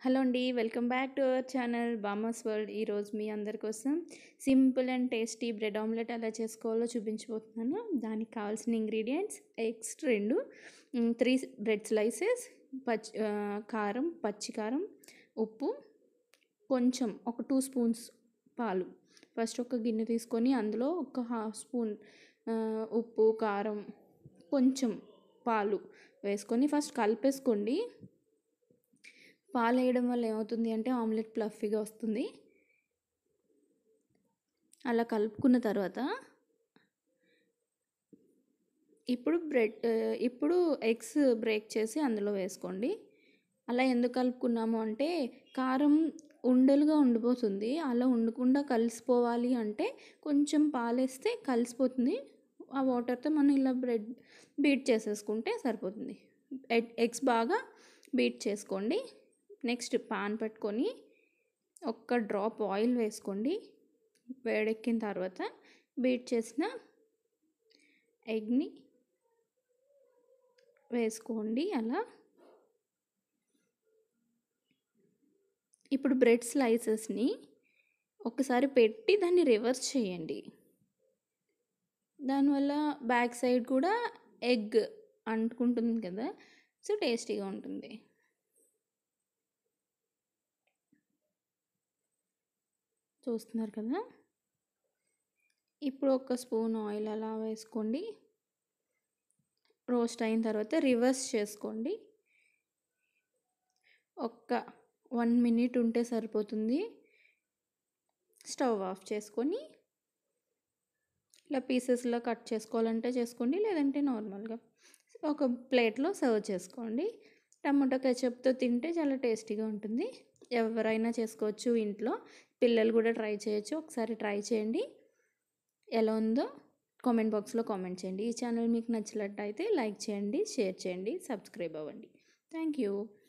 hello అండి welcome back to our channel Bama's world ఈరోజు మీ అందరి కోసం simple and tasty bread omelette ఎలా చేసుకోవాలో చూపించబోతున్నాను దానికి కావాల్సిన ఇంగ్రీడియంట్స్ ఎగ్స్ రెండు త్రీ బ్రెడ్ స్లైసెస్ పచ్చి ఆ, కారం పచ్చి కారం ఉప్పు కొంచెం ఒక టూ స్పూన్స్ పాలు ఫస్ట్ ఒక గిన్నె తీసుకొని అందులో ఒక హాఫ్ స్పూన్ ఆ, ఉప్పు కారం కొంచెం పాలు వేసుకొని ఫస్ట్ కలిపేసుకోండి పాలు వేయడం వల్ల ఏమవుతుంది అంటే ఆమ్లెట్ ప్లఫీగా వస్తుంది అలా కలుపుకున్న తర్వాత ఇప్పుడు బ్రెడ్ ఆ, ఇప్పుడు ఎగ్స్ బ్రేక్ చేసి అందులో వేసుకోండి అలా ఎందుకు కలుపుకున్నాము అంటే కారం ఉండలుగా ఉండిపోతుంది అలా ఉండకుండా కలిసిపోవాలి అంటే కొంచెం పాలేస్తే కలిసిపోతుంది ఆ వాటర్తో మనం ఇలా బ్రెడ్ బీట్ చేసేసుకుంటే సరిపోతుంది ఎగ్- ఎగ్స్ బాగా బీట్ చేసుకోండి నెక్స్ట్ పాన్ పెట్టుకొని ఒక్క డ్రాప్ ఆయిల్ వేసుకోండి వేడెక్కిన తర్వాత బీట్ చేసిన ఎగ్ని వేసుకోండి అలా ఇప్పుడు బ్రెడ్ స్లైసెస్ని ఒకసారి పెట్టి దాన్ని రివర్స్ చేయండి దానివల్ల బ్యాక్ సైడ్ కూడా ఎగ్ అంటుకుంటుంది కదా సో టేస్టీగా ఉంటుంది చూస్తున్నారు కదా ఇప్పుడు ఒక స్పూన్ ఆయిల్ అలా వేసుకోండి రోస్ట్ అయిన తర్వాత రివర్స్ చేసుకోండి ఒక్క వన్ మినిట్ ఉంటే సరిపోతుంది స్టవ్ ఆఫ్ చేసుకొని ఇలా పీసెస్లో కట్ చేసుకోవాలంటే చేసుకోండి లేదంటే నార్మల్గా ఒక ప్లేట్లో సర్వ్ చేసుకోండి టమాటో కెచప్తో తింటే చాలా టేస్టీగా ఉంటుంది ఎవరైనా చేసుకోవచ్చు ఇంట్లో పిల్లలు కూడా ట్రై చేయొచ్చు ఒకసారి ట్రై చేయండి ఎలా ఉందో కామెంట్ బాక్స్లో కామెంట్ చేయండి ఈ ఛానల్ మీకు నచ్చినట్టయితే లైక్ చేయండి షేర్ చేయండి సబ్స్క్రైబ్ అవ్వండి థ్యాంక్ యూ